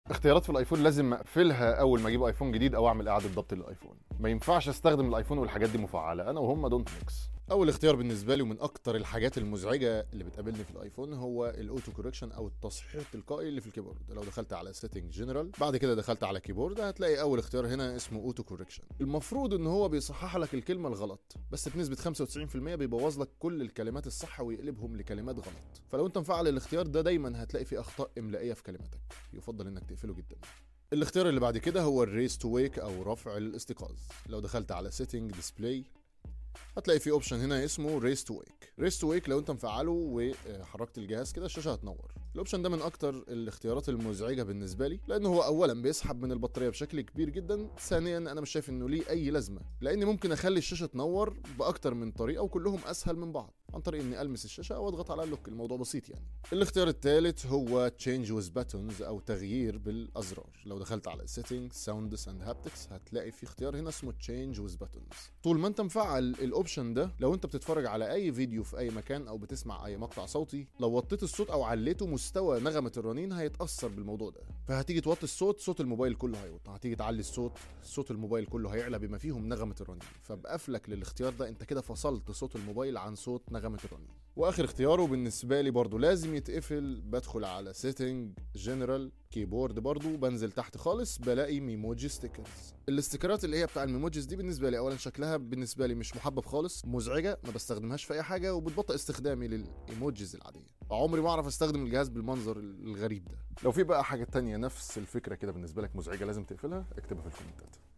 اختيارات في الايفون لازم اقفلها اول ما اجيب ايفون جديد او اعمل اعاده ضبط للايفون ما ينفعش استخدم الايفون والحاجات دي مفعله انا وهم دونت ميكس اول اختيار بالنسبه لي ومن اكتر الحاجات المزعجه اللي بتقابلني في الايفون هو الاوتو كوركشن او التصحيح التلقائي اللي في الكيبورد لو دخلت على سيتنج جنرال بعد كده دخلت على كيبورد هتلاقي اول اختيار هنا اسمه اوتو كوركشن المفروض ان هو بيصحح لك الكلمه الغلط بس بنسبه 95% بيبوظ لك كل الكلمات الصح ويقلبهم لكلمات غلط فلو انت مفعل الاختيار ده دايما هتلاقي فيه اخطاء املائيه في كلماتك يفضل انك تقفله جدا الاختيار اللي بعد كده هو الريس تو ويك او رفع الاستيقاظ لو دخلت على سيتنج ديسبلاي هتلاقي في اوبشن هنا اسمه ريس تو ويك ريس تو ويك لو انت مفعله وحركت الجهاز كده الشاشه هتنور الاوبشن ده من اكتر الاختيارات المزعجه بالنسبه لي لانه هو اولا بيسحب من البطاريه بشكل كبير جدا ثانيا انا مش شايف انه ليه اي لازمه لاني ممكن اخلي الشاشه تنور باكتر من طريقه وكلهم اسهل من بعض عن طريق اني المس الشاشه او اضغط على اللوك الموضوع بسيط يعني الاختيار الثالث هو تشينج ويز باتونز او تغيير بالازرار لو دخلت على سيتنج ساوندز اند هابتكس هتلاقي في اختيار هنا اسمه تشينج ويز باتونز طول ما انت مفعل الاوبشن ده لو انت بتتفرج على اي فيديو في اي مكان او بتسمع اي مقطع صوتي لو وطيت الصوت او عليته مستوى نغمه الرنين هيتاثر بالموضوع ده فهتيجي توطي الصوت صوت الموبايل كله هيوطى هتيجي تعلي الصوت صوت الموبايل كله هيعلى بما فيهم نغمه الرنين فبقفلك للاختيار ده انت كده فصلت صوت الموبايل عن صوت نغمه الرنين واخر اختياره بالنسبه لي برضو لازم يتقفل بدخل على سيتنج جنرال كيبورد برضو بنزل تحت خالص بلاقي ميموجي ستيكرز الاستيكرات اللي هي بتاع الميموجيز دي بالنسبه لي اولا شكلها بالنسبه لي مش محبب خالص مزعجه ما بستخدمهاش في اي حاجه وبتبطئ استخدامي للايموجيز العاديه عمري ما اعرف استخدم الجهاز بالمنظر الغريب ده لو في بقى حاجه تانية نفس الفكره كده بالنسبه لك مزعجه لازم تقفلها اكتبها في الكومنتات